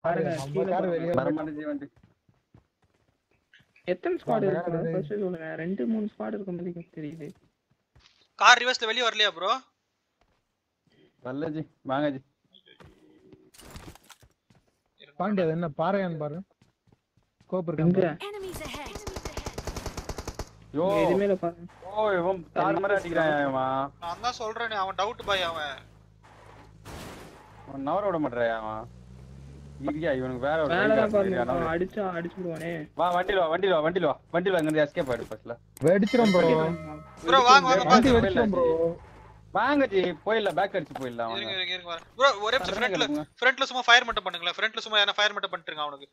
பாருங்க நம்ம கீழே கார் பாருங்க. வெளியே வர மாட்டேங்குது வண்டி எத்தனை ஸ்குவாட் வேற இருக்கு யாரு? ஃபர்ஸ்ட் சொல்லுங்க ரெண்டு மூணு ஸ்குவாட் இருக்க மாதிரி தெரியுது கார் ரிவர்ஸ்ல வெளிய வரலையா ப்ரோ வரல ஜி வாங்க ஜி பாண்டி அது என்ன பாறையான்னு பாரு ஸ்கோப் எங்க இருக்கு Enemies ahead. யோ இங்க எதுவுமே இல்ல பாருங்க ஓ இவன் தாறு மாதிரி அடிக்கிறான் இவன் நான் தான் சொல்றேனே அவன் டவுட் பாய் அவன் அவன் நவர விட மாட்டேறான் அவன் இருக்கியா இவனுக்கு வேற ஒரு மேலதான் வழி பாருங்க காட்டுறியா, நவரு. அவன் அடிச்சா அடிச்சு விடுவானே வா வண்டியில வா வண்டியில வா வண்டியில வா வண்டியில வா இங்க எஸ்கேப் ஆயிடு ஃபர்ஸ்ட்ல வெடிச்சிரும் ப்ரோ ப்ரோ வாங்க வாங்க வண்டி பாத்து வெடிச்சிரும் ப்ரோ வாங்க ஜி போயிடலாம் பேக் அடிச்சு போயிடலாம் இருங்க வாங்க இருங்க இருங்க வரேன் ப்ரோ ஒரே நிமிஷம் ஃப்ரண்ட்ல கிளம்புங்க. ஃப்ரண்ட்ல சும்மா ஃபயர் மட்டும் பண்ணுங்களேன் ஃப்ரண்ட்ல சும்மா என்ன ஃபயர் மட்டும் பண்ணிட்டுருங்க அவனுக்கு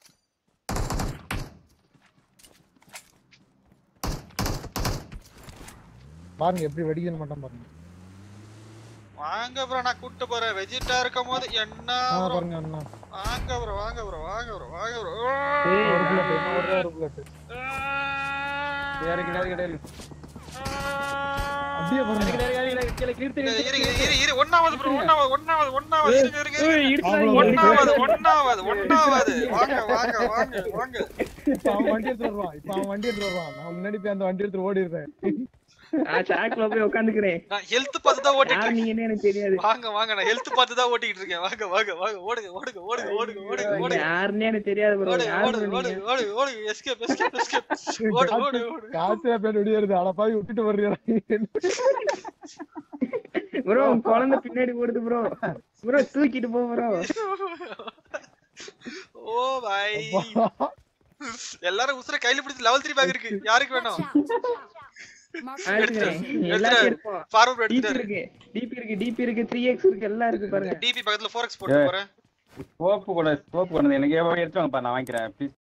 பாருங்க எப்படி வெடிக்குதுன்னு மட்டும் பாருங்க வாங்க ப்ரோ நான் கூட்டு போறேன் வெஜிட்டா இருக்கும் போது என்ன ஆ bro? பாருங்க அண்ணா வாங்க ப்ரோ வாங்க ப்ரோ வாங்க ப்ரோ வாங்க ப்ரோ ஏய், ஒரு புல்லட் இன்னும் ஒரே ஒரு புல்லட் ஏறு, ஏறு, ஏறு, ஏறு. அப்படியே பாருங்க ஏறு, ஏறு, ஏறு, கீழே கீழ்த்து, இரு கீழ்த்து. இரு இரு இரு ஒண்ணாவது ப்ரோ ஒண்ணாவது ஒண்ணாவது ஒண்ணாவது இருங்க இருங்க இருங்க. ஏய், இடிச்சாங்க, அவ்வளவு ஒண்ணாவது இடிச்சாங்க. ஒண்ணாவது ஒண்ணாவது வாங்க வாங்க வாங்க வாங்க இப்ப அவன் வண்டி எடுத்து வருவான் இப்ப அவன் வண்டி எடுத்து வருவான் நான் முன்னாடி போய் அந்த வண்டி எடுத்து ஓடிடுறேன் நான் சாக்ல போய் உட்காந்துக்கிறேன் நான் ஹெல்த் பார்த்து தான் ஓட்டிட்டு யார் இருக்கேன் நீங்கன்னு எனக்கு தெரியாது வாங்க வாங்க நான் ஹெல்த் பார்த்து தான் ஓட்டிட்டு இருக்கேன் வாங்க வாங்க வாங்க ஓடுங்க ஓடுங்க ஓடுங்க ஓடுங்க ஓடுங்க நீங்க ஓடுங்க யாருன்னே எனக்கு தெரியாது ப்ரோ ஓடு யார் ஓடு bro ஓடு நீங்க? ஓடு ஓடு எஸ்கேப் எஸ்கேப் எஸ்கேப் ஓடு ஓடு ஓடு காசே பேர் வெளியேறுது அட பாவி விட்டுட்டு வர்றியா ப்ரோ குழந்தை பின்னாடி ஓடுது ப்ரோ ப்ரோ தூக்கிட்டு போ ப்ரோ ஓ பாய் எல்லாரும் உசுர கையில பிடிச்சு லெவல் த்ரீ பேக் இருக்கு யாருக்கு வேணும் Watch out. Mark ஆச்சுக்கிறேன் எடுத்துரு. எல்லாத்தையும் இருக்கும் ஃபார்வர்ட் டிபி எடுத்துட்டாரு இருக்கு டிபி இருக்கு டிபி இருக்கு த்ரீ எக்ஸ் இருக்கு எல்லாம் இருக்கு பாருங்க டிபி பக்கத்துல ஃபோர் எக்ஸ் போட்டு ஏய். போறேன் சோப்பு கூட சோப்பு கொண்டு வந்து எனக்கு எவ்வளவு எடுத்து வாங்கப்பா நான் வாங்கிக்கிறேன் ப்ளீஸ்